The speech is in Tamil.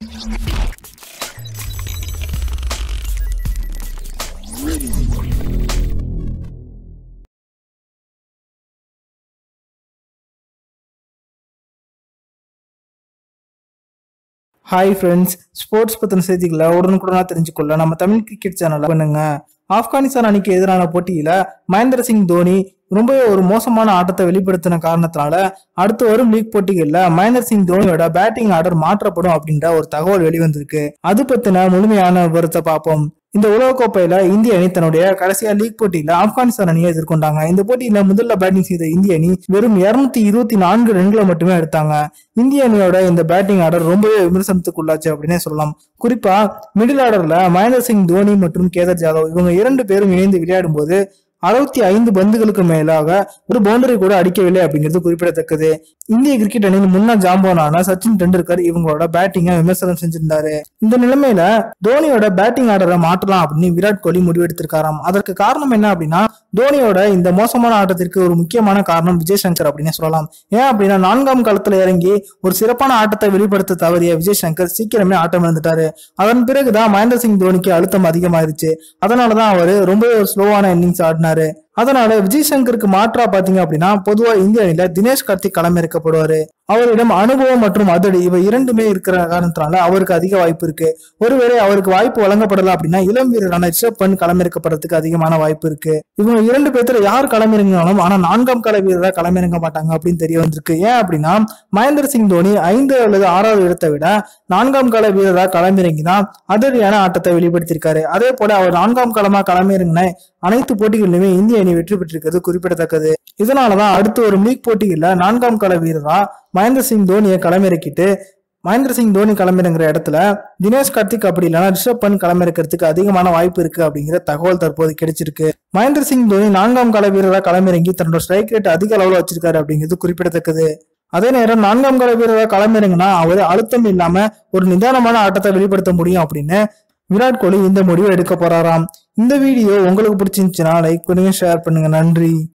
ஹாய் ஃப்ரெண்ட்ஸ் ஸ்போர்ட்ஸ் பற்றின செய்திகளை உடனுக்குடனா தெரிஞ்சுக்கொள்ள நம்ம தமிழ் கிரிக்கெட் சேனலை பண்ணுங்க ஆப்கானிஸ்தான் அணிக்கு எதிரான போட்டியில மகேந்திர சிங் தோனி ரொம்ப ஒரு மோசமான ஆட்டத்தை வெளிப்படுத்தின காரணத்தினால அடுத்து வரும் லீக் போட்டிகள்ல மகேந்திர சிங் தோனியோட பேட்டிங் ஆர்டர் மாற்றப்படும் அப்படின்ற ஒரு தகவல் வெளிவந்திருக்கு அது பத்தின முழுமையான விவரத்தை பார்ப்போம் இந்த உலகக்கோப்பையில இந்திய அணி தன்னுடைய கடைசியா லீக் போட்டியில ஆப்கானிஸ்தான் அணியை எதிர்கொண்டாங்க இந்த போட்டியில முதல்ல பேட்டிங் செய்த இந்திய அணி வெறும் இருநூத்தி இருபத்தி நான்கு ரன்களை மட்டுமே எடுத்தாங்க இந்திய அணியோட இந்த பேட்டிங் ஆர்டர் ரொம்பவே விமர்சனத்துக்குள்ளாச்சு அப்படின்னே சொல்லலாம் குறிப்பா மிடில் ஆர்டர்ல மகேந்திர சிங் தோனி மற்றும் கேதர் ஜாதவ் இவங்க இரண்டு பேரும் இணைந்து விளையாடும் போது அறுபத்தி ஐந்து பந்துகளுக்கு மேலாக ஒரு பவுண்டரி கூட அடிக்கவில்லை அப்படிங்கிறது குறிப்பிடத்தக்கது இந்திய கிரிக்கெட் அணியின் முன்னாள் ஜாம்பவானான சச்சின் டெண்டுல்கர் இவங்களோட பேட்டிங்கை விமர்சனம் செஞ்சிருந்தாரு இந்த நிலைமையில தோனியோட பேட்டிங் ஆர்டரை மாற்றலாம் அப்படின்னு விராட் கோலி முடிவெடுத்திருக்காராம் அதற்கு காரணம் என்ன அப்படின்னா தோனியோட இந்த மோசமான ஆட்டத்திற்கு ஒரு முக்கியமான காரணம் விஜய் சங்கர் அப்படின்னு சொல்லலாம் ஏன் அப்படின்னா நான்காம் காலத்துல இறங்கி ஒரு சிறப்பான ஆட்டத்தை வெளிப்படுத்த தவறிய விஜய் சங்கர் சீக்கிரமே ஆட்டம் இழந்துட்டாரு அதன் பிறகுதான் மகேந்திர சிங் தோனிக்கு அழுத்தம் அதிகமாயிருச்சு அதனாலதான் அவரு ரொம்ப ஒரு ஸ்லோவான இன்னிங்ஸ் ஆடினாரு அதனால விஜய் சங்கருக்கு மாற்றா பாத்தீங்க அப்படின்னா பொதுவா இந்திய அணியில தினேஷ் கார்த்திக் களமிறக்கப்படுவாரு அவரிடம் அனுபவம் மற்றும் அதிரடி இவை இரண்டுமே இருக்கிற காரணத்தினால அவருக்கு அதிக வாய்ப்பு இருக்கு ஒருவேளை அவருக்கு வாய்ப்பு வழங்கப்படல அப்படின்னா இளம் வீரரான ரிஷப் பண்ட் களமிறக்கப்படுறதுக்கு அதிகமான வாய்ப்பு இருக்கு இவங்க இரண்டு பேர்த்துல யார் களமிறங்கினாலும் ஆனா நான்காம் கள வீரரா களமிறங்க மாட்டாங்க அப்படின்னு தெரிய வந்திருக்கு ஏன் அப்படின்னா மகேந்திர சிங் தோனி ஐந்து அல்லது ஆறாவது இடத்தை விட நான்காம் கள வீரரா களமிறங்கினா அதிரடியான ஆட்டத்தை வெளிப்படுத்தியிருக்காரு அதே போல அவர் நான்காம் களமா களமிறங்கின அனைத்து போட்டிகளிலுமே இந்திய அணி வெற்றி பெற்றிருக்கிறது குறிப்பிடத்தக்கது இதனாலதான் அடுத்து ஒரு லீக் போட்டியில நான்காம் கள வீரரா மகேந்திர சிங் தோனியை களமிறக்கிட்டு மகேந்திர சிங் தோனி களமிறங்குற இடத்துல தினேஷ் கார்த்திக் அப்படி இல்லைன்னா ரிஷப் பண்ட் களமிறக்கிறதுக்கு அதிகமான வாய்ப்பு இருக்கு அப்படிங்கிற தகவல் தற்போது கிடைச்சிருக்கு மகேந்திர சிங் தோனி நான்காம் கள வீரராக களமிறங்கி தன்னோட ஸ்ட்ரைக் ரேட் அதிக அளவில் வச்சிருக்காரு அப்படிங்கிறது குறிப்பிடத்தக்கது அதே நேரம் நான்காம் கள வீரராக களமிறங்கினா அவர் அழுத்தம் இல்லாம ஒரு நிதானமான ஆட்டத்தை வெளிப்படுத்த முடியும் அப்படின்னு விராட் கோலி இந்த முடிவை எடுக்க போறாராம் இந்த வீடியோ உங்களுக்கு பிடிச்சிருந்துச்சுன்னா லைக் பண்ணுங்க ஷேர் பண்ணுங்க நன்றி